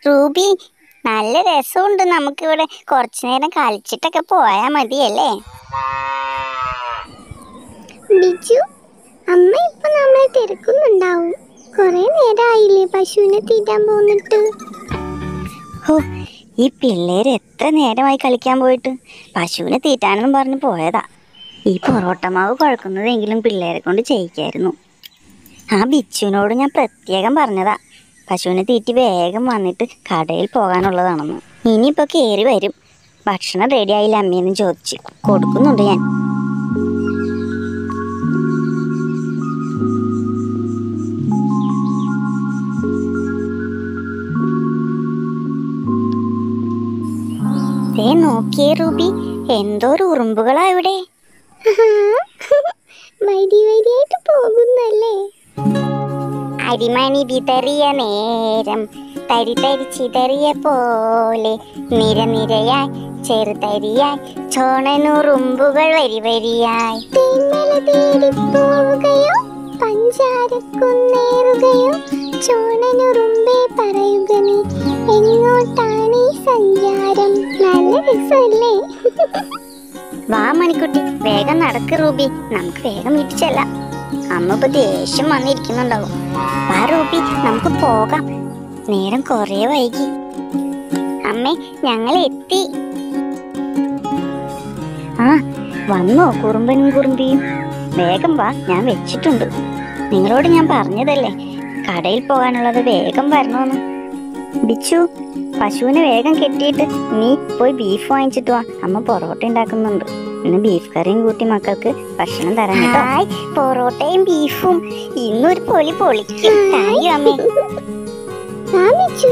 Ruby നല്ല രസമുണ്ട് നമുക്കിവിടെ കുറച്ചു നേരം കളിച്ചിട്ടൊക്കെ പോയാൽ മതിയല്ലേ ബിജു അമ്മ ഇപ്പൊ നമ്മളെ തിരക്കുന്നുണ്ടാവും കൊറേ നേരമായില്ലേ പശുവിനെ തീറ്റാൻ പോന്നിട്ട് ഹോ ഈ പിള്ളേര് എത്ര നേരമായി കളിക്കാൻ പോയിട്ട് പശുവിനെ തീറ്റാനെന്നും പറഞ്ഞ് പോയതാ ഈ പൊറോട്ട മാവ് കുഴക്കുന്നതെങ്കിലും പിള്ളേരെ കൊണ്ട് ചെയ്യിക്കായിരുന്നു ആ ബിച്ചുവിനോട് ഞാൻ പ്രത്യേകം പറഞ്ഞതാ പശുവിനെ തീറ്റി വേഗം വന്നിട്ട് കടയിൽ പോകാനുള്ളതാണെന്ന് ഇനിയിപ്പോൾ കയറി വരും ഭക്ഷണം റെഡി ആയില്ല അമ്മയെന്ന് ചോദിച്ച് കൊടുക്കുന്നുണ്ട് ഞാൻ ദേ നോക്കിയേ റൂബി എന്തോ ഒരു ഉറുമ്പുകളാ ഇവിടെ വൈരി വൈരിയായിട്ട് പോകുന്നല്ലേ അരിമണി വിതറിയ നേരം തരി തരി ചിതറിയ പോലെ നിരനിരയായി ചെറുതരിയായി ചോണനുറുമ്പുകൾ വരി വരിയായി തേന്മല തേടി പോവുകയോ പഞ്ചാരക്കുന്നേറുകയോ ചോണനുറുമ്പേ പറയുക നീ എങ്ങോട്ടാണ് ഈ സഞ്ചാരം നല്ല രസമല്ലേ വാ മണിക്കുട്ടി വേഗം നടക്ക് റൂബി നമുക്ക് വേഗം വീട്ടിൽ ചെല്ലാം അമ്മ ഇപ്പൊ ദേഷ്യം വന്നിരിക്കുന്നുണ്ടാവും വാ റൂബി നമുക്ക് പോകാം നേരം കുറേ വൈകി അമ്മേ ഞങ്ങൾ എത്തി ആ വന്നോ കുറുമ്പനും കുറുമ്പിയും വേഗം വാ ഞാൻ വെച്ചിട്ടുണ്ട് നിങ്ങളോട് ഞാൻ പറഞ്ഞതല്ലേ കടയിൽ പോകാനുള്ളത് വേഗം വരണമെന്ന് ബിച്ചു പശുവിനെ വേഗം കെട്ടിയിട്ട് നീ പോയി ബീഫ് വാങ്ങിച്ചിട്ട് വാ അമ്മ പൊറോട്ട ഉണ്ടാക്കുന്നുണ്ട് ഇന്ന് ബീഫ് കറിയും കൂട്ടി മക്കൾക്ക് ഭക്ഷണം തരാൻ കേട്ടോ പൊറോട്ടയും ബീഫും ഇന്നൊരു പൊളി പൊളിക്കും താങ്ക് യു അമ്മേ ആ ബിജു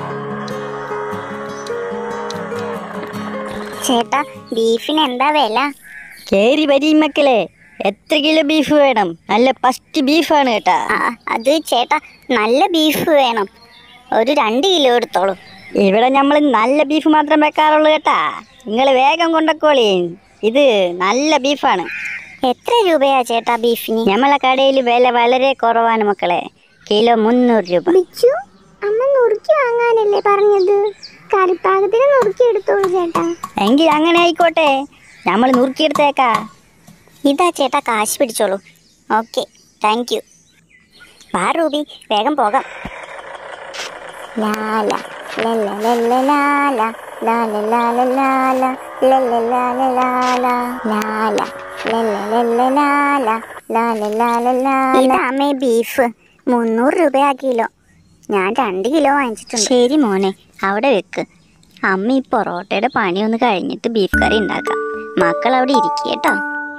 ചേട്ടാ ബീഫിന് എന്താ വില കേറി വരി മക്കളെ എത്ര കിലോ ബീഫ് വേണം നല്ല ഫസ്റ്റ് ബീഫാണ് കേട്ടാ ആ, അത് ചേട്ടാ നല്ല ബീഫ് വേണം ഒരു രണ്ട് കിലോ എടുത്തോളൂ ഇവിടെ നമ്മൾ നല്ല ബീഫ് മാത്രം വെക്കാറുള്ളൂ കേട്ടാ നിങ്ങൾ വേഗം കൊണ്ടക്കോളി ഇത് നല്ല ബീഫാണ് എത്ര രൂപയാ ചേട്ടാ ബീഫിന് നമ്മളെ കടയിൽ വില വളരെ കുറവാണ് മക്കളെ കിലോ മുന്നൂറ് രൂപ ബിജു അമ്മ നുറുക്കി വാങ്ങാനല്ലേ പറഞ്ഞത് കറിപ്പാകത്തിന് നുറുക്കി എടുത്തോളൂ ചേട്ടാ എങ്കിൽ അങ്ങനെ ആയിക്കോട്ടെ നമ്മൾ നുറുക്കിയെടുത്തേക്കാ ഇതാ ചേട്ടാ കാശ് പിടിച്ചോളൂ ഓക്കെ താങ്ക് യു വാ റൂബി വേഗം പോകാം ലാല ലല്ല ലല്ല ലാല ലാല ലാല ലാല ലല്ല ലാല ലാല ലാല ലല്ല ലല്ല ലാല ലാല ലാല ലാല ഇതാമേ ബീഫ് മുന്നൂറ് രൂപയാ കിലോ ഞാൻ രണ്ട് കിലോ വാങ്ങിച്ചിട്ടുണ്ട് ശരി മോനെ അവിടെ വെക്ക് അമ്മ ഈ പൊറോട്ടയുടെ പണിയൊന്ന് കഴിഞ്ഞിട്ട് ബീഫ് കറി ഉണ്ടാക്കാം മക്കൾ അവിടെ ഇരിക്കേട്ടോ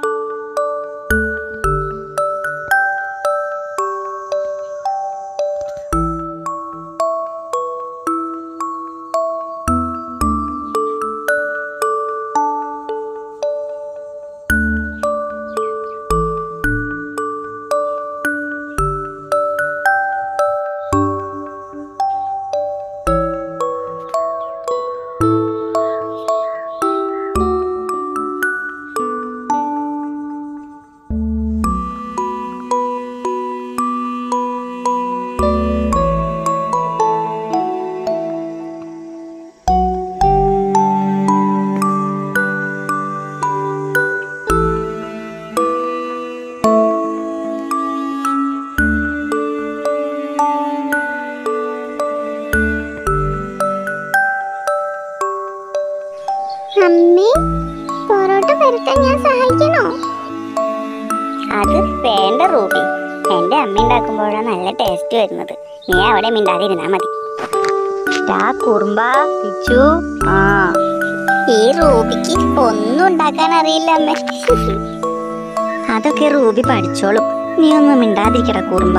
അമ്മേ പൊറോട്ട പരത്താൻ ഞാൻ സഹായിക്കണോ അത് വേണ്ട റൂബി എന്റെ അമ്മ ഉണ്ടാക്കുമ്പോഴാണ് നല്ല ടേസ്റ്റ് വരുന്നത് നീ അവിടെ മിണ്ടാതിരുന്നാ മതി ടാ കുറുമ്പ പിച്ചു ആ ഈ റൂബിക്ക് ഒന്നും ഉണ്ടാക്കാൻ അറിയില്ല അമ്മ അതൊക്കെ റൂബി പഠിച്ചോളും നീ ഒന്നും മിണ്ടാതിരിക്കട കുറുമ്പ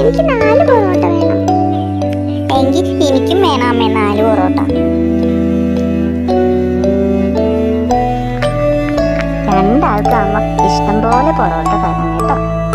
എനിക്ക് നാല് പൊറോട്ട വേണം എങ്കിൽ എനിക്കും വേണം അമ്മേ നാല് പൊറോട്ട രണ്ടാൾക്ക് അമ്മ ഇഷ്ടം പോലെ പൊറോട്ട തരാം കേട്ടോ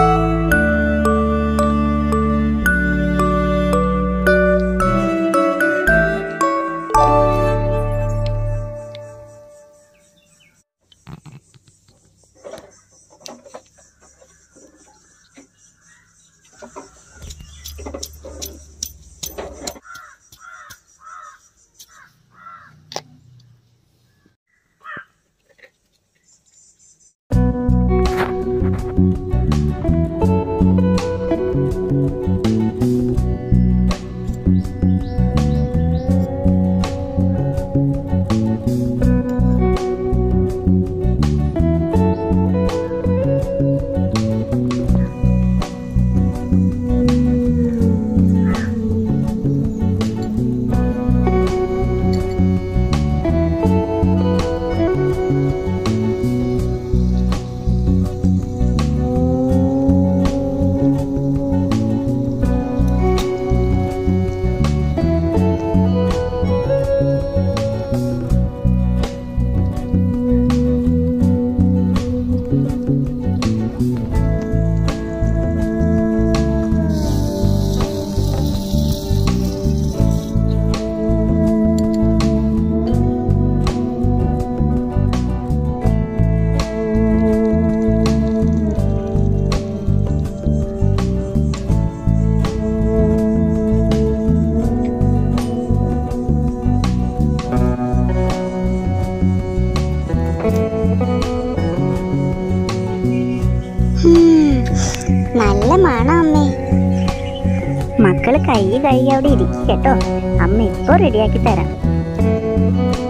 നല്ല മണം അമ്മേ മക്കള് കൈ കൈ അവിടെ ഇരിക്കും കേട്ടോ അമ്മ ഇപ്പൊ റെഡിയാക്കി തരാം